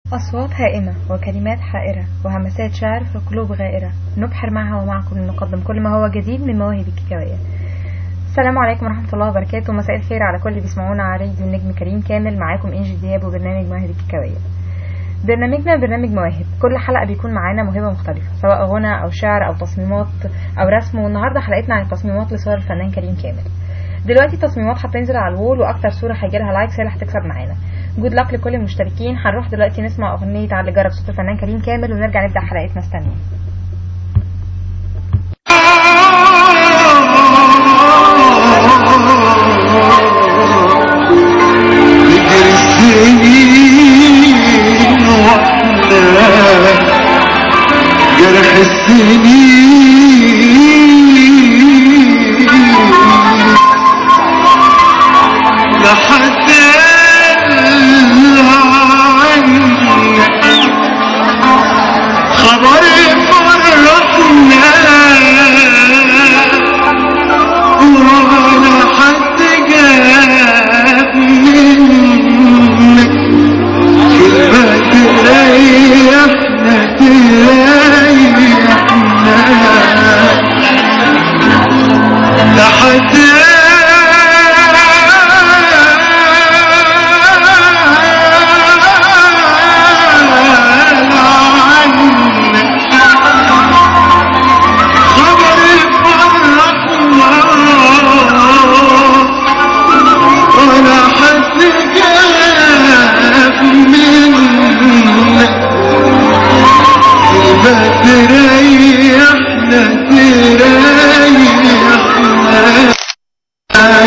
أصوات هائمة وكلمات حائرة وهمسات شعر في قلوب غائرة نبحر معها ومعكم نقدم كل ما هو جديد من مواهب الكيكاوية السلام عليكم ورحمة الله وبركاته مساء الخير على كل اللي بيسمعونا على راديو النجم كريم كامل معاكم إنجي دياب وبرنامج مواهب الكيكاوية برنامجنا برنامج مواهب كل حلقة بيكون معانا موهبة مختلفة سواء غنى أو شعر أو تصميمات أو رسم والنهاردة حلقتنا عن التصميمات لصور الفنان كريم كامل دلوقتي التصميمات هتنزل على الوول واكتر صوره هيجيلها لايكس هي اللي هتكسب معانا جود لك لكل المشتركين هنروح دلوقتي نسمع اغنيه على جرب صوت الفنان كريم كامل ونرجع نبدا حلقتنا استنى تجري السنين واحنا جرح السنين لحد خبر فرحنا ولا حد جاب منك كلمة تريحنا تريحنا لحد خبر فرحنا ولا حد جاب منك ما تريحنا تريحنا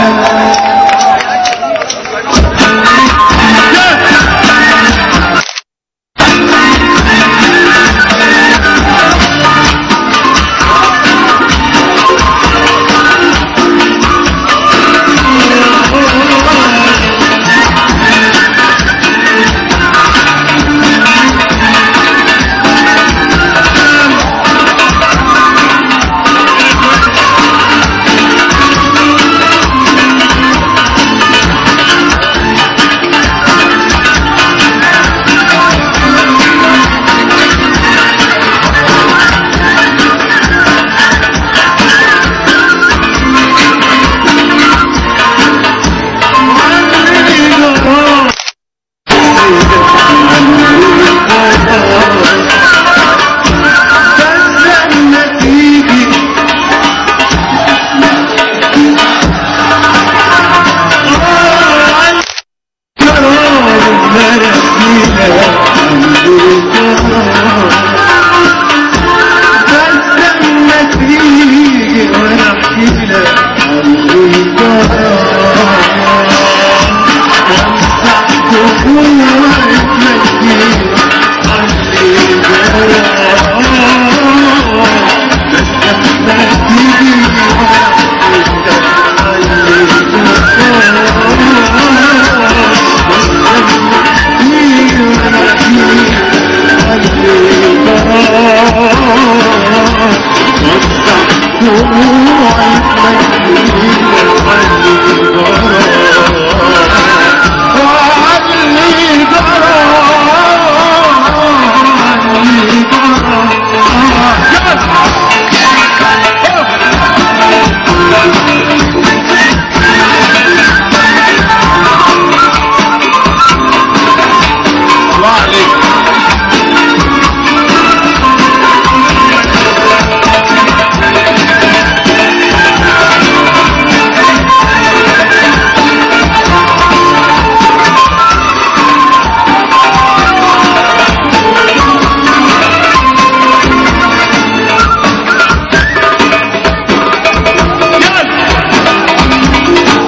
بس لما تيجي قرار المرسيلة بس لما تيجي وانا احكي لك وامسح دموعك مجدي عني بس لما تيجي الله عليك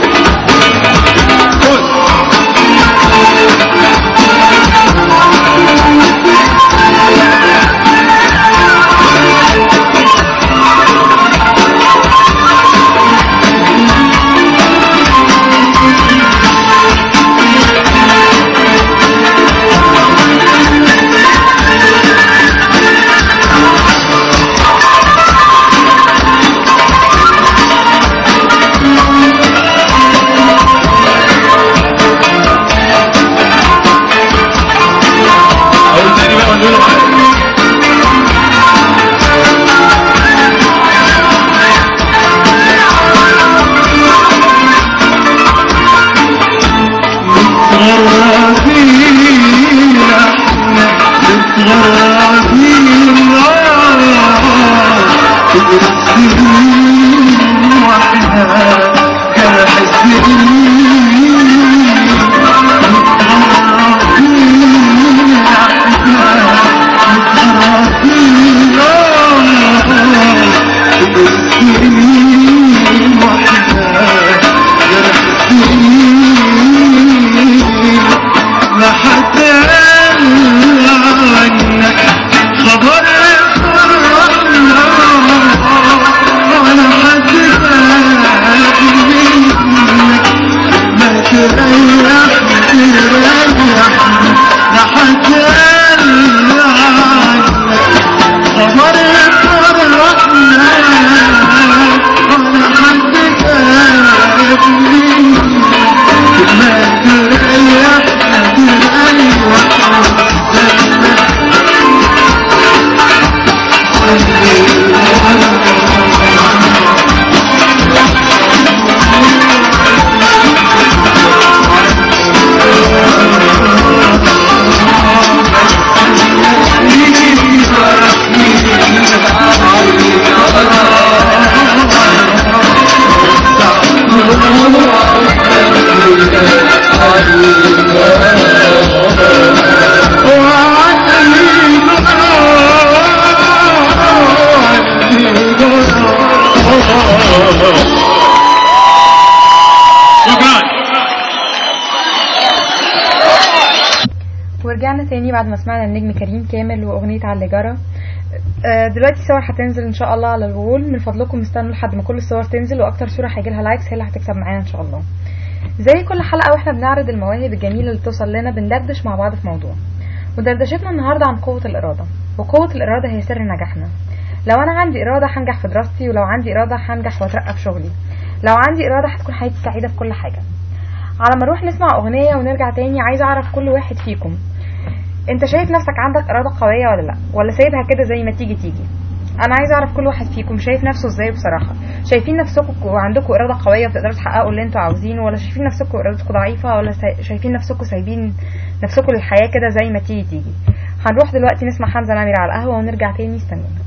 خد غرابي السنين وحدها جرح السنين لحتى عنك خبر فرحنا ولا حد فاهم منك ما تريح تريحنا لحتى عنك خبر فرحنا ولا حد فاهم منك ما تريحنا شكرا ورجعنا تاني بعد ما سمعنا النجم كريم كامل واغنية على اللي جرى آه، دلوقتي صور هتنزل ان شاء الله على الوول من فضلكم استنوا لحد ما كل الصور تنزل واكتر صورة هيجي لها لايكس هي اللي هتكسب معانا ان شاء الله زي كل حلقة واحنا بنعرض المواهب الجميلة اللي بتوصل لنا بندردش مع بعض في موضوع ودردشتنا النهاردة عن قوة الإرادة وقوة الإرادة هي سر نجاحنا لو أنا عندي إرادة هنجح في دراستي ولو عندي إرادة هنجح وأترقى في شغلي لو عندي إرادة هتكون حياتي سعيدة في كل حاجة على ما نروح نسمع أغنية ونرجع تاني عايزة أعرف كل واحد فيكم انت شايف نفسك عندك إرادة قوية ولا لأ ولا سايبها كده زي ما تيجي تيجي انا عايزه اعرف كل واحد فيكم شايف نفسه ازاي بصراحه شايفين نفسكم وعندكم اراده قويه وتقدروا تحققوا اللي انتوا عاوزينه ولا شايفين نفسكم ارادتكم ضعيفه ولا سا- شايفين نفسكم سايبين نفسكم للحياه كده زي ما تيجي تيجي هنروح دلوقتي نسمع حمزه نمير على القهوه ونرجع تاني استنونا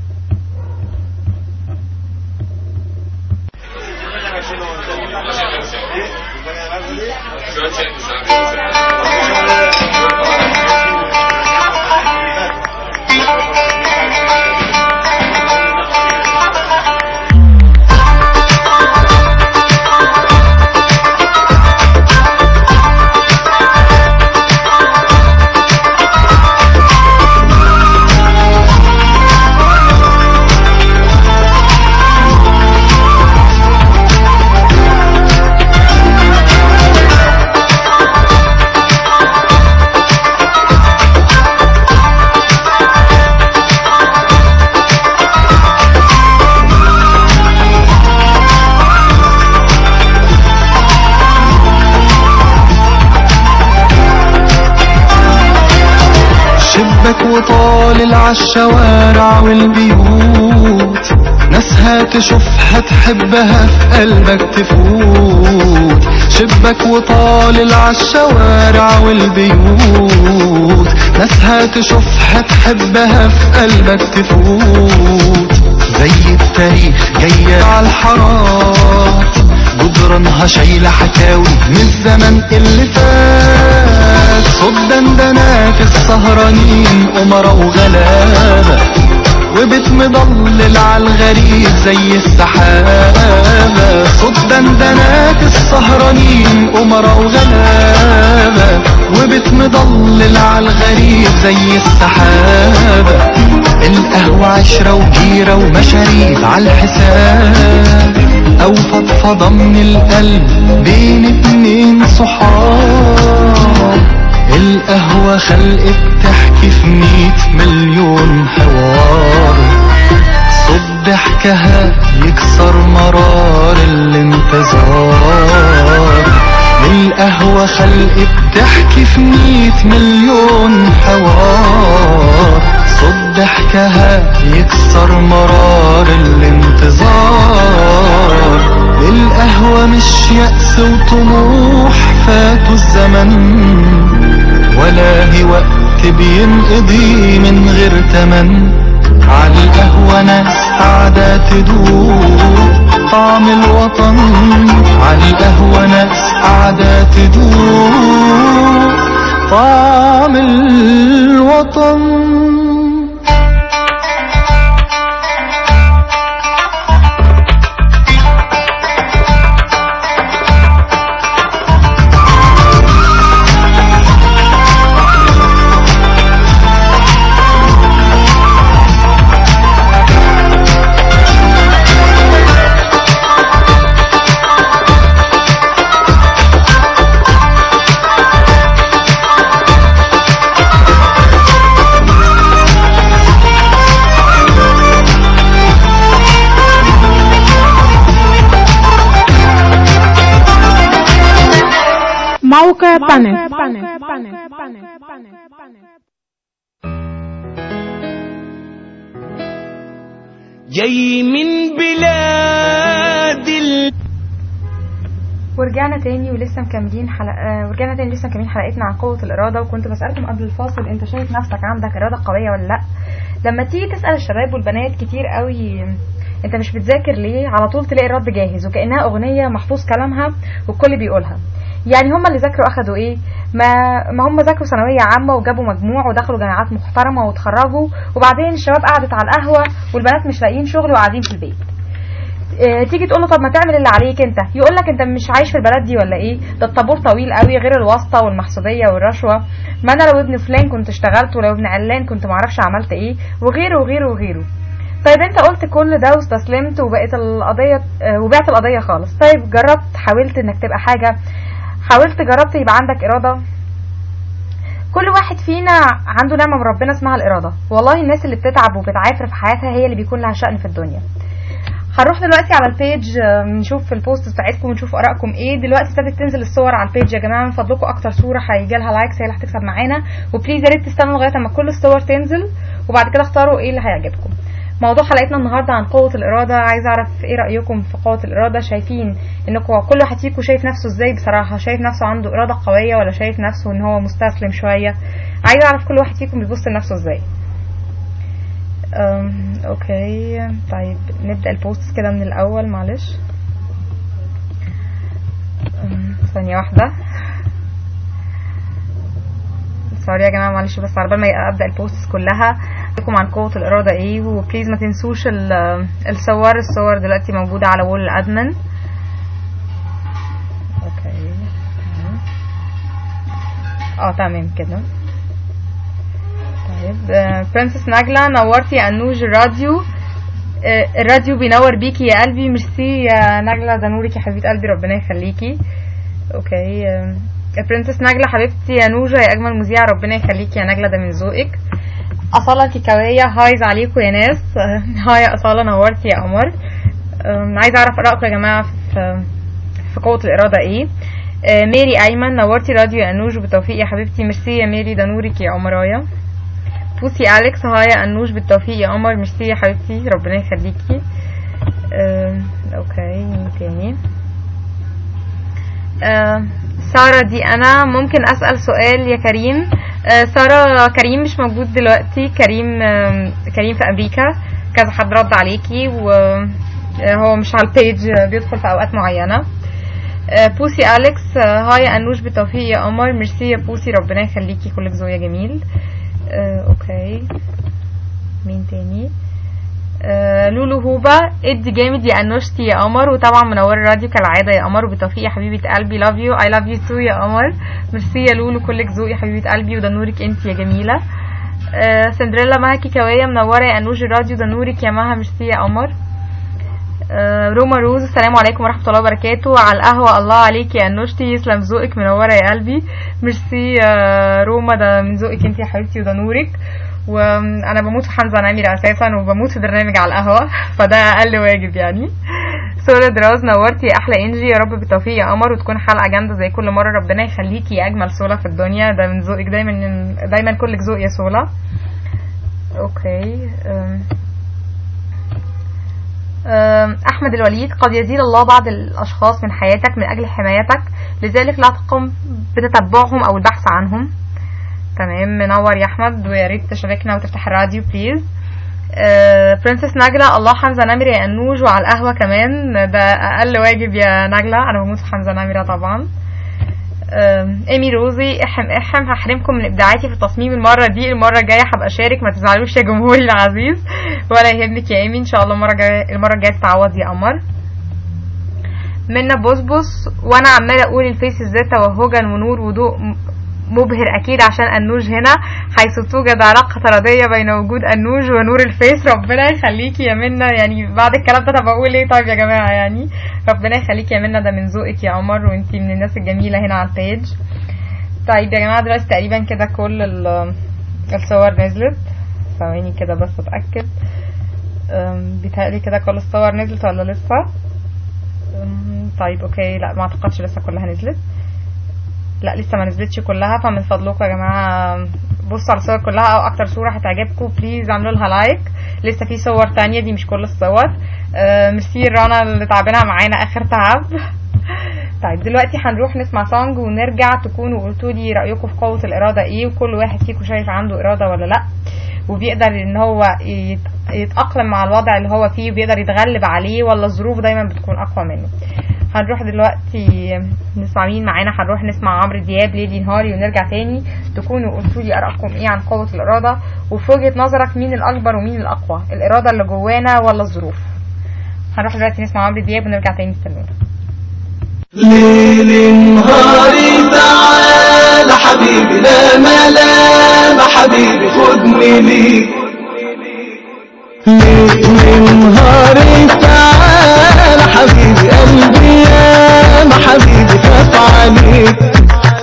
شبك وطالع عالشوارع والبيوت ناسها تشوفها تحبها في قلبك تفوت شبك وطالع عالشوارع والبيوت ناسها تشوفها تحبها في قلبك تفوت زي التاريخ جاية عالحارات جدرانها شايلة حكاوي من الزمن اللي فات صوت دندنات السهرانين أمراء وغلابة وبيت مضلل عالغريب زي السحابة صوت دندنات السهرانين أمراء وغلابة وبيت مضلل عالغريب زي السحابة القهوة عشرة وجيرة ومشاريب عالحساب أو فضفضة من القلب بين اتنين صحاب القهوة خلقت تحكي في مية مليون حوار صوت ضحكها يكسر مرار الانتظار القهوة خلقت تحكي في مية مليون حوار صوت ضحكها يكسر مرار الانتظار القهوة مش يأس وطموح فاتوا الزمن ولا هي وقت وقت بينقضي من غير تمن على القهوة ناس قاعدة تدوق طعم الوطن على القهوة ناس قاعدة تدوق طعم الوطن موقع بانل جاي من بلاد ال... ورجعنا تاني ولسه مكملين حلقة ورجعنا تاني لسه مكملين حلقتنا عن قوة الإرادة وكنت بسألكم قبل الفاصل أنت شايف نفسك عندك إرادة قوية ولا لأ لما تيجي تسأل الشباب والبنات كتير قوي أنت مش بتذاكر ليه على طول تلاقي الرد جاهز وكأنها أغنية محفوظ كلامها والكل بيقولها يعني هم اللي ذاكروا أخدوا إيه ما ما هم ذاكروا ثانوية عامة وجابوا مجموع ودخلوا جامعات محترمة واتخرجوا وبعدين الشباب قعدت على القهوة والبنات مش لاقيين شغل وقاعدين في البيت آه، تيجي تقول له طب ما تعمل اللي عليك انت يقول لك انت مش عايش في البلد دي ولا ايه ده الطابور طويل قوي غير الواسطه والمحسوبيه والرشوه ما انا لو ابن فلان كنت اشتغلت ولو ابن علان كنت معرفش عملت ايه وغيره وغيره وغيره طيب انت قلت كل ده واستسلمت وبقت القضيه آه، وبعت القضيه خالص طيب جربت حاولت انك تبقى حاجه حاولت جربت يبقى عندك اراده كل واحد فينا عنده نعمه من ربنا اسمها الاراده والله الناس اللي بتتعب وبتعافر في حياتها هي اللي بيكون لها شأن في الدنيا هنروح دلوقتي على البيج آه، نشوف البوست بتاعتكم ونشوف ارائكم ايه دلوقتي ابتدت تنزل الصور على البيج يا جماعه من فضلكم اكتر صوره هيجي لها لايكس هي اللي هتكسب معانا وبليز يا ريت تستنوا لغايه اما كل الصور تنزل وبعد كده اختاروا ايه اللي هيعجبكم موضوع حلقتنا النهارده عن قوه الاراده عايزه اعرف ايه رايكم في قوه الاراده شايفين انكم كل واحد فيكم شايف نفسه ازاي بصراحه شايف نفسه عنده اراده قويه ولا شايف نفسه ان هو مستسلم شويه عايزه اعرف كل واحد فيكم بيبص لنفسه ازاي أم، اوكي طيب نبدأ البوست كده من الأول معلش أم، ثانية واحدة سوري يا جماعة معلش بس على بال ما أبدأ البوست كلها لكم عن قوة الإرادة ايه وبليز ما تنسوش ال- الصور الصور دلوقتي موجودة على وول الأدمن اوكي تمام. اه تمام كده طيب برنسس نجلة نورتي يا انوج الراديو آه، الراديو بينور بيكي يا قلبي ميرسي يا نجلة ده نورك يا حبيبة قلبي ربنا يخليكي اوكي برنسس نجلة حبيبتي يا نوجة يا اجمل مذيعة ربنا يخليكي يا نجلة ده من ذوقك أصالة الكيكاوية هايز عليكم يا ناس هاي يا أصالة نورتي يا قمر أم، عايزة أعرف آرائكم يا جماعة في في قوة الإرادة إيه آه، ميري أيمن نورتي راديو يا أنوش بالتوفيق يا حبيبتي ميرسي يا ميري ده نورك يا قمرايا بوسي أليكس هاي يا أنوش بالتوفيق يا قمر ميرسي يا حبيبتي ربنا يخليكي آم، أوكي مين تاني آم، سارة دي أنا ممكن أسأل سؤال يا كريم آه، سارة كريم مش موجود دلوقتي كريم آم، كريم في أمريكا كذا حد رد عليكي وهو مش على البيج آه، بيدخل في أوقات معينة آه، بوسي أليكس آه، هاي يا أنوش بالتوفيق يا قمر ميرسي يا بوسي ربنا يخليكي كلك ذوق يا جميل آه، أوكي مين تاني آه، لولو هوبا ادي جامد يا انوشتي يا قمر وطبعا منور الراديو كالعاده يا قمر وبالتوفيق يا حبيبه قلبي لاف يو اي لاف يو تو يا قمر ميرسي يا لولو كلك ذوق يا حبيبه قلبي وده نورك انت يا جميله آه، سندريلا مها كيكاويه منوره يا انوش الراديو ده نورك يا مها ميرسي يا قمر آه، روما روز السلام عليكم ورحمه الله وبركاته على القهوه الله عليك يا انوشتي يسلم ذوقك منوره يا قلبي ميرسي يا روما ده من ذوقك انت يا حبيبتي وده نورك وانا بموت في حمزه نمير اساسا وبموت في برنامج على القهوه فده اقل واجب يعني سورة دراز نورتي يا احلى انجي يا رب بالتوفيق يا قمر وتكون حلقه جامده زي كل مره ربنا يخليكي يا اجمل سولا في الدنيا ده من ذوقك دايما دايما كلك ذوق يا سولا اوكي أم. أم، أحمد الوليد قد يزيل الله بعض الأشخاص من حياتك من أجل حمايتك لذلك لا تقم بتتبعهم أو البحث عنهم تمام منور يا احمد ويا ريت تشاركنا وتفتح الراديو بليز برنسس نجلة الله حمزة نمرة يا انوج وعلى القهوة كمان ده اقل واجب يا نجلة انا بموت في حمزة نمرة طبعا آم، ايمي روزي احم احم هحرمكم من ابداعاتي في التصميم المره دي المره الجايه هبقى اشارك ما تزعلوش يا جمهوري العزيز ولا يهمك يا ايمي ان شاء الله المره الجايه المره الجايه تتعوض يا قمر منا بصبص وانا عماله اقول الفيس ازاي توهجا ونور وضوء م- مبهر اكيد عشان انوج هنا حيث توجد علاقه طرديه بين وجود انوج ونور الفيس ربنا يخليكي يا منا يعني بعد الكلام ده طب اقول ايه طيب يا جماعه يعني ربنا يخليكي يا منا ده من ذوقك يا عمر وانتي من الناس الجميله هنا على البيج طيب يا جماعه دلوقتي تقريبا كده كل ال- الصور نزلت ثواني كده بس اتاكد أم، بيتهيألي كده كل الصور نزلت ولا لسه أم، طيب اوكي لا ما اعتقدش لسه كلها نزلت لا لسه ما نزلتش كلها فمن فضلكم يا جماعه بصوا على الصور كلها او اكتر صوره هتعجبكم بليز اعملوا لها لايك لسه في صور تانية دي مش كل الصور آه ميرسي رنا اللي تعبنا معانا اخر تعب طيب دلوقتي هنروح نسمع سونج ونرجع تكونوا قلتوا لي رايكم في قوه الاراده ايه وكل واحد فيكم شايف عنده اراده ولا لا وبيقدر ان هو يت- يتاقلم مع الوضع اللي هو فيه وبيقدر يتغلب عليه ولا الظروف دايما بتكون اقوى منه هنروح دلوقتي نسمع مين معانا هنروح نسمع عمرو دياب ليلي نهاري ونرجع تاني تكونوا قلتوا لي ارائكم ايه عن قوه الاراده وفي وجهه نظرك مين الاكبر ومين الاقوى الاراده اللي جوانا ولا الظروف هنروح دلوقتي نسمع عمرو دياب ونرجع تاني استنونا ليل نهاري تعالى حبيبي لا ملام حبيبي خدني ليك ليل نهاري تعالى حبيبي قلبي يا ما حبيبي خاف عليك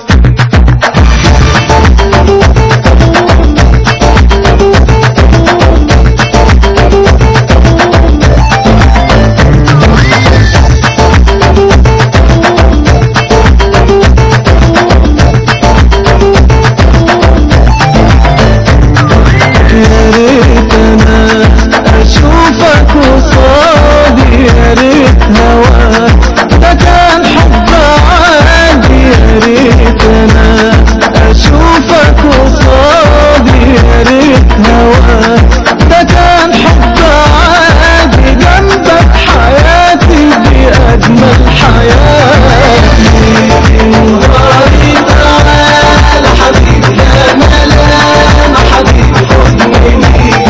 يا ريت انا اشوفك قصادي يا ريت هواك ده كان حب عادي يا ريت انا اشوفك قصادي يا ريت هواك ده كان حب عادي جنبك حياتي دي اجمل حياه نهاري تعالى حبيبي لا ملام حبيبي خدني ليك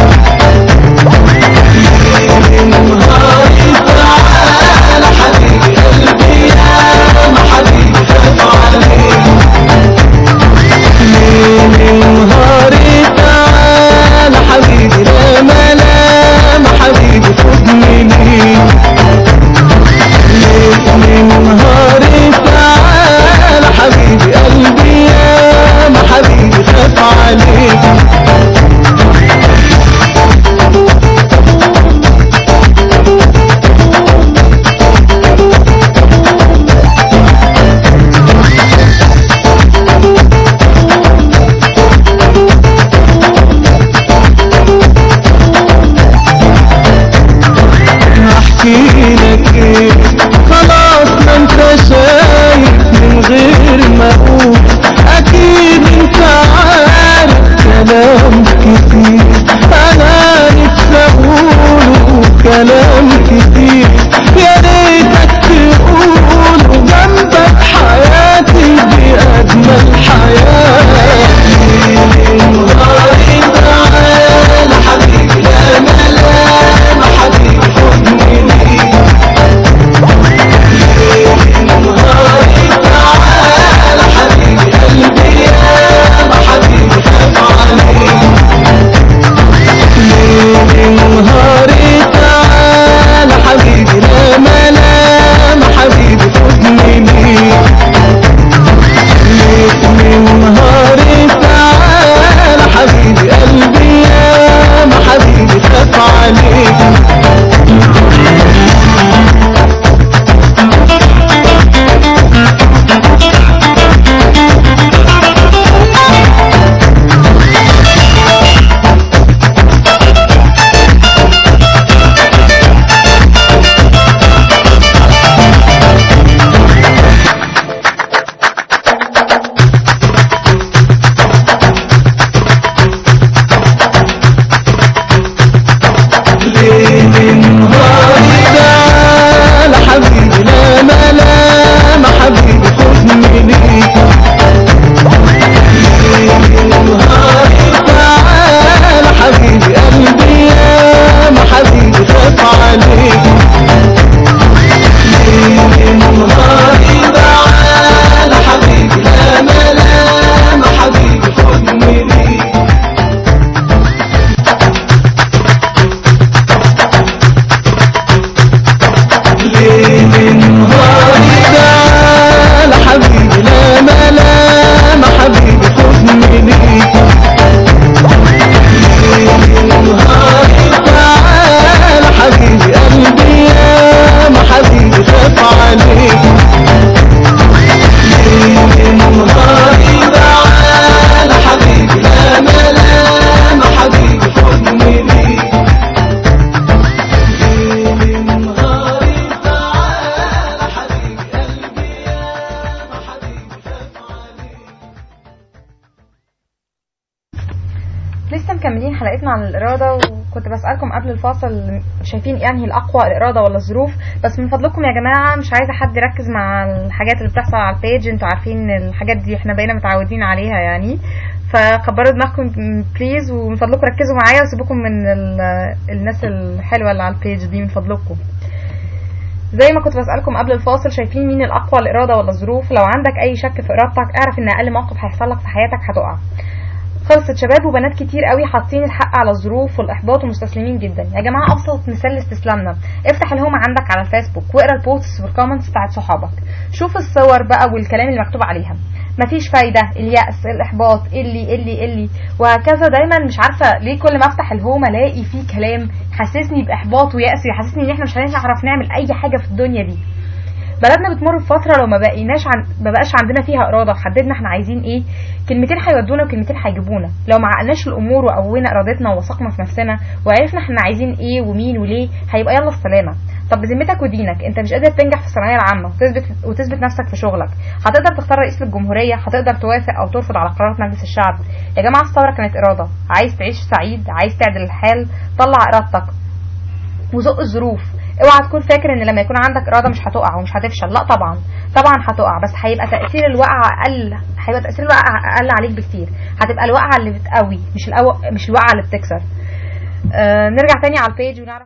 نهاري تعالى حبيبي قلبي يا ما حبيبي خاف عليك نهاري تعالى حبيبي لا ملام حبيبي خدني ليك نهاري تعالى حبيبي قلبي يا ما حبيبي خاف عليك احكي لك ايه خلاص ما انت شايف من غير ما اقول اكيد انت عارف كلام كتير انا نفسي اقوله كلام كتير يا ريتك تقوله جنبك حياتي دي اجمل حياه نهاري تعالى حبيبي لا ملام حبيبي خدني ليك نهاري تعالى حبيبي قلبي يا ما حبيبي خاف عليك لسه مكملين حلقتنا عن الإرادة وكنت بسألكم قبل الفاصل شايفين يعني الأقوى الإرادة ولا الظروف بس من فضلكم يا جماعة مش عايزة حد يركز مع الحاجات اللي بتحصل على البيج انتوا عارفين الحاجات دي احنا بقينا متعودين عليها يعني فكبروا دماغكم بليز ومن فضلكم ركزوا معايا وسيبوكم من ال- الناس الحلوة اللي على البيج دي من فضلكم زي ما كنت بسألكم قبل الفاصل شايفين مين الأقوى الإرادة ولا الظروف لو عندك أي شك في إرادتك اعرف إن أقل موقف هيحصل لك في حياتك هتقع خلصت شباب وبنات كتير قوي حاطين الحق على الظروف والاحباط ومستسلمين جدا يا جماعه ابسط مثال لاستسلامنا افتح الهوم عندك على الفيسبوك واقرا البوستس والكومنتس بتاعت صحابك شوف الصور بقى والكلام اللي مكتوب عليها مفيش فايدة اليأس الإحباط اللي اللي اللي وهكذا دايما مش عارفة ليه كل ما أفتح الهوم ألاقي فيه كلام يحسسني بإحباط ويأس ويحسسني إن إحنا مش هنعرف نعمل أي حاجة في الدنيا دي بلدنا بتمر بفتره لو ما بقيناش عن... ما بقاش عندنا فيها اراده وحددنا احنا عايزين ايه كلمتين هيودونا وكلمتين هيجيبونا لو ما عقلناش الامور وقوينا ارادتنا ووثقنا في نفسنا وعرفنا احنا عايزين ايه ومين وليه هيبقى يلا السلامه طب بذمتك ودينك انت مش قادر تنجح في الثانويه العامه وتثبت وتثبت نفسك في شغلك هتقدر تختار رئيس للجمهوريه هتقدر توافق او ترفض على قرارات مجلس الشعب يا جماعه الثوره كانت اراده عايز تعيش سعيد عايز تعدل الحال طلع ارادتك وزق الظروف اوعى تكون فاكر ان لما يكون عندك اراده مش هتقع ومش هتفشل لا طبعا طبعا هتقع بس هيبقى تاثير الوقعه اقل هيبقى تاثير الوقعه اقل عليك بكتير هتبقى الوقعه اللي بتقوي مش الأو... مش الوقعه اللي بتكسر آه نرجع تاني على البيج ونعرف